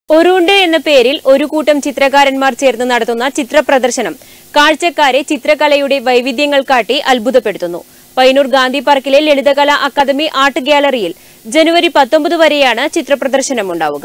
ഒരുണ്ട് എന്ന പേരിൽ ഒരു കൂട്ടം ചിത്രകാരന്മാർ ചേർന്ന് നടത്തുന്ന ചിത്ര പ്രദർശനം കാഴ്ചക്കാരെ ചിത്രകലയുടെ വൈവിധ്യങ്ങൾ കാട്ടി അത്ഭുതപ്പെടുത്തുന്നു പയ്യന്നൂർ ഗാന്ധി പാർക്കിലെ ലളിതകലാ അക്കാദമി ആർട്ട് ഗ്യാലറിയിൽ ജനുവരി പത്തൊമ്പത് വരെയാണ് ചിത്രപ്രദർശനം ഉണ്ടാവുക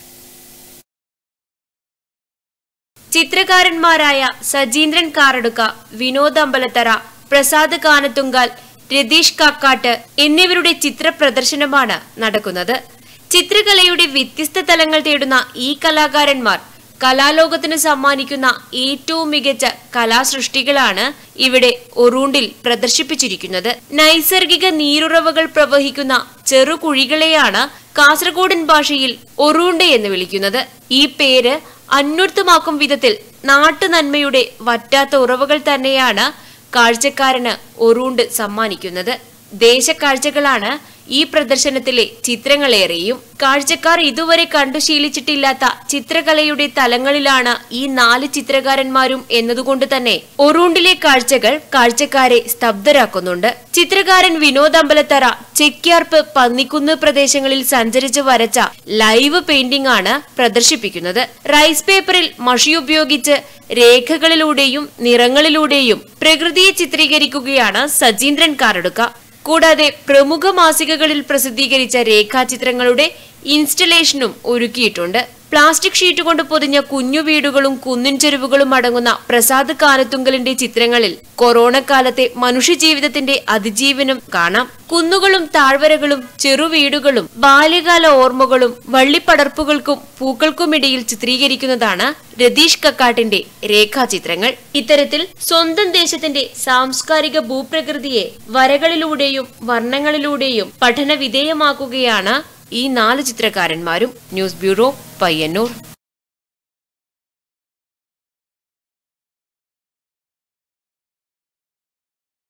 ചിത്രകാരന്മാരായ സജീന്ദ്രൻ കാറടുക്ക വിനോദ് അമ്പലത്തറ പ്രസാദ് കാനത്തുങ്കാൽ രതീഷ് കാക്കാട്ട് എന്നിവരുടെ ചിത്ര പ്രദർശനമാണ് നടക്കുന്നത് ചിത്രകലയുടെ വ്യത്യസ്ത തലങ്ങൾ തേടുന്ന ഈ കലാകാരന്മാർ കലാലോകത്തിന് സമ്മാനിക്കുന്ന ഏറ്റവും മികച്ച കലാസൃഷ്ടികളാണ് ഇവിടെ ഒറൂണ്ടിൽ പ്രദർശിപ്പിച്ചിരിക്കുന്നത് നൈസർഗിക നീരുറവകൾ പ്രവഹിക്കുന്ന ചെറുകുഴികളെയാണ് കാസർഗോഡൻ ഭാഷയിൽ ഒറൂണ്ട് എന്ന് വിളിക്കുന്നത് ഈ പേര് അന്വർത്ഥമാക്കും വിധത്തിൽ നാട്ടുനന്മയുടെ വറ്റാത്ത ഉറവകൾ തന്നെയാണ് കാഴ്ചക്കാരന് ഒറൂണ്ട് സമ്മാനിക്കുന്നത് ദേശക്കാഴ്ചകളാണ് ഈ പ്രദർശനത്തിലെ ചിത്രങ്ങളേറെയും കാഴ്ചക്കാർ ഇതുവരെ കണ്ടു ശീലിച്ചിട്ടില്ലാത്ത ചിത്രകലയുടെ തലങ്ങളിലാണ് ഈ നാല് ചിത്രകാരന്മാരും എന്നതുകൊണ്ട് തന്നെ ഒറൂണ്ടിലെ കാഴ്ചകൾ കാഴ്ചക്കാരെ സ്തബ്ധരാക്കുന്നുണ്ട് ചിത്രകാരൻ വിനോദ് അമ്പലത്തറ ചെക്യാർപ്പ് പന്നിക്കുന്ന് പ്രദേശങ്ങളിൽ സഞ്ചരിച്ച് വരച്ച ലൈവ് പെയിന്റിംഗ് ആണ് പ്രദർശിപ്പിക്കുന്നത് റൈസ് പേപ്പറിൽ മഷി ഉപയോഗിച്ച് രേഖകളിലൂടെയും നിറങ്ങളിലൂടെയും പ്രകൃതിയെ ചിത്രീകരിക്കുകയാണ് സജീന്ദ്രൻ കാറടുക്ക കൂടാതെ പ്രമുഖ മാസികകളിൽ പ്രസിദ്ധീകരിച്ച രേഖാചിത്രങ്ങളുടെ ഇൻസ്റ്റലേഷനും ഒരുക്കിയിട്ടുണ്ട് പ്ലാസ്റ്റിക് ഷീറ്റ് കൊണ്ട് പൊതിഞ്ഞ കുഞ്ഞു വീടുകളും കുന്നിൻ ചെരുവുകളും അടങ്ങുന്ന പ്രസാദ് കാനത്തുങ്കലിന്റെ ചിത്രങ്ങളിൽ കൊറോണ കാലത്തെ മനുഷ്യജീവിതത്തിന്റെ അതിജീവനം കാണാം കുന്നുകളും താഴ്വരകളും ചെറുവീടുകളും ബാല്യകാല ഓർമ്മകളും വള്ളിപ്പടർപ്പുകൾക്കും പൂക്കൾക്കുമിടയിൽ ചിത്രീകരിക്കുന്നതാണ് രതീഷ് കക്കാട്ടിന്റെ രേഖാചിത്രങ്ങൾ ഇത്തരത്തിൽ സ്വന്തം ദേശത്തിന്റെ സാംസ്കാരിക ഭൂപ്രകൃതിയെ വരകളിലൂടെയും വർണ്ണങ്ങളിലൂടെയും പഠന വിധേയമാക്കുകയാണ് ഈ നാല് ചിത്രകാരന്മാരും ന്യൂസ് ബ്യൂറോ പയ്യന്നൂർ